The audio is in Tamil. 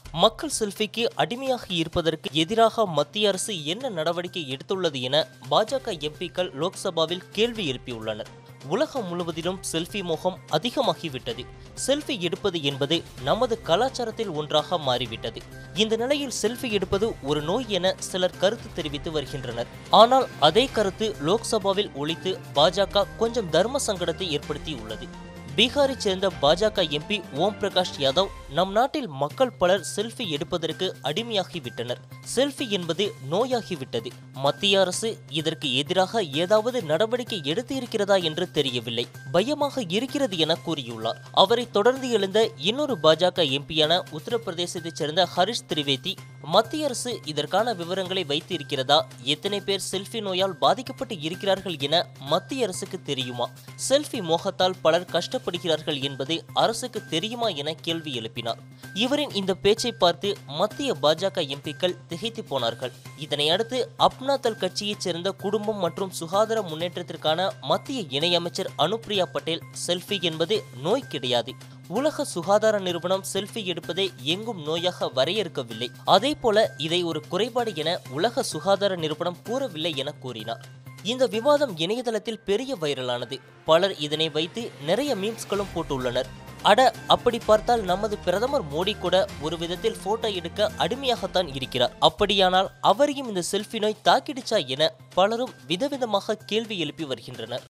மக்கள் செல்ஃபிக்கு அடிமையாக இருப்பதற்கு எதிராக மத்திய அரசு என்ன நடவடிக்கை எடுத்துள்ளது என பாஜக எம்பிக்கள் லோக்சபாவில் கேள்வி எழுப்பியுள்ளனர் உலகம் முழுவதிலும் செல்ஃபி மோகம் அதிகமாகிவிட்டது செல்ஃபி எடுப்பது என்பது நமது கலாச்சாரத்தில் ஒன்றாக மாறிவிட்டது இந்த நிலையில் செல்ஃபி எடுப்பது ஒரு நோய் என சிலர் கருத்து தெரிவித்து வருகின்றனர் ஆனால் அதே கருத்து லோக்சபாவில் ஒழித்து பாஜக கொஞ்சம் தர்ம சங்கடத்தை ஏற்படுத்தியுள்ளது பீகாரைச் சேர்ந்த பாஜக எம்பி ஓம் பிரகாஷ் யாதவ் நம் நாட்டில் மக்கள் பலர் செல்ஃபி எடுப்பதற்கு அடிமையாகிவிட்டனர் செல்ஃபி என்பது நோயாகிவிட்டது மத்திய அரசு இதற்கு எதிராக ஏதாவது நடவடிக்கை எடுத்து இருக்கிறதா என்று தெரியவில்லை பயமாக இருக்கிறது என கூறியுள்ளார் அவரை தொடர்ந்து எழுந்த இன்னொரு பாஜக எம்பியான உத்தரப்பிரதேசத்தைச் சேர்ந்த ஹரிஷ் திரிவேதி மத்திய அரசு இதற்கான விவரங்களை வைத்து இருக்கிறதா எத்தனை பேர் செல்ஃபி நோயால் பாதிக்கப்பட்டு இருக்கிறார்கள் என மத்திய அரசுக்கு தெரியுமா செல்ஃபி மோகத்தால் பலர் கஷ்டப்படுகிறார்கள் என்பது அரசுக்கு தெரியுமா என கேள்வி எழுப்பினார் இவரின் இந்த பேச்சை பார்த்து மத்திய பாஜக எம்பிக்கள் திகைத்து போனார்கள் இதனை அடுத்து அப்னாதல் கட்சியைச் சேர்ந்த குடும்பம் மற்றும் சுகாதார முன்னேற்றத்திற்கான மத்திய இணையமைச்சர் அனுப்ரியா பட்டேல் செல்ஃபி என்பது நோய் கிடையாது உலக சுகாதார நிறுவனம் செல்ஃபி எடுப்பதை எங்கும் நோயாக வரையறுக்கவில்லை அதே போல இதை ஒரு குறைபாடு என உலக சுகாதார நிறுவனம் கூறவில்லை என கூறினார் இந்த விவாதம் இணையதளத்தில் பெரிய வைரலானது பலர் இதனை வைத்து நிறைய மீம்ஸ்களும் போட்டுள்ளனர் அட அப்படி பார்த்தால் நமது பிரதமர் மோடி கூட ஒரு விதத்தில் போட்டோ எடுக்க அடிமையாகத்தான் இருக்கிறார் அப்படியானால் அவரையும் இந்த செல்ஃபி நோய் தாக்கிடுச்சா என பலரும் விதவிதமாக கேள்வி எழுப்பி வருகின்றனர்